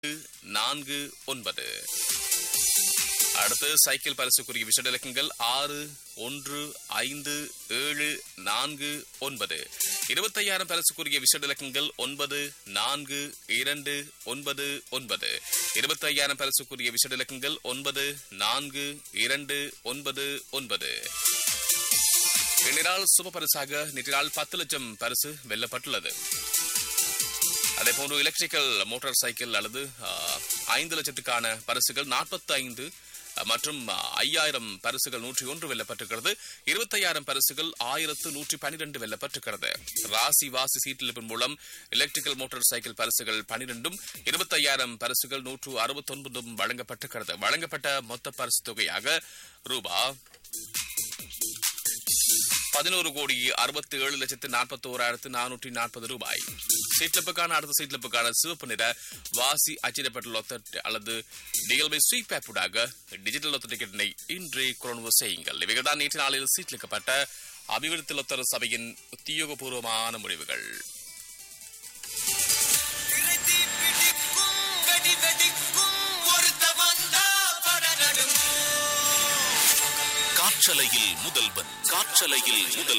நான்கு ஒன்பது அடுத்து சைக்கிள் பரிசுக்குரிய விஷட இலக்கங்கள் ஆறு ஒன்று ஐந்து ஏழு நான்கு ஒன்பது இருபத்தையாயிரம் பரிசுக்குரிய விஷட இலக்கங்கள் ஒன்பது நான்கு இரண்டு ஒன்பது ஒன்பது இருபத்தையாயிரம் பரிசுக்குரிய விஷட இலக்கங்கள் ஒன்பது நான்கு இரண்டு ஒன்பது ஒன்பது இந்நாள் சுப பரிசாக நேற்று நாள் பத்து லட்சம் பரிசு வெல்லப்பட்டுள்ளது அதே போன்று எலக்ட்ரிக்கல் மோட்டார் சைக்கிள் அல்லது ஆ, ஐந்து லட்சத்துக்கான பரிசுகள் நாற்பத்தி ஐந்து மற்றும் ஆ, ஐயாயிரம் பரிசுகள் நூற்றி ஒன்று வெல்லப்பட்டிருக்கிறது இருபத்தையாயிரம் பரிசுகள் ஆயிரத்து நூற்றி பனிரெண்டு வெல்லப்பட்டிருக்கிறது ராசி வாசி சீட்டிலிப்பின் மூலம் எலக்ட்ரிக்கல் மோட்டார் சைக்கிள் பரிசுகள் பனிரெண்டும் இருபத்தையாயிரம் பரிசுகள் நூற்று அறுபத்தொன்பதும் வழங்கப்பட்டிருக்கிறது வழங்கப்பட்ட மொத்த பரிசு தொகையாக ரூபா பதினோரு கோடி அறுபத்தி ஏழு லட்சத்து நாற்பத்தி ஓராயிரத்து நானூற்றி நாற்பது ரூபாய் சீட்லப்புக்கான அடுத்த சீட்லப்புக்கான சிவப்பு நிற வாசி அச்சிடப்பட்ட லொத்த அல்லது டிஎல்பி ஸ்வீப் ஆப்புடாக டிஜிட்டல் லொத்த டிக்கெட்டினை இன்றே கொள்வனவு செய்யுங்கள் இவைகள் தான் நேற்று நாளில் சீட்லிக்கப்பட்ட அபிவிருத்தி லொத்தர சபையின் உத்தியோகபூர்வமான முடிவுகள் இறைத்தி பிடிக்கும் வெடி வெடிக்கும் ஒருத்த வந்தா படநடுங்கும் காற்றலையில் முதல்வன் காற்றலையில் முதல்வன்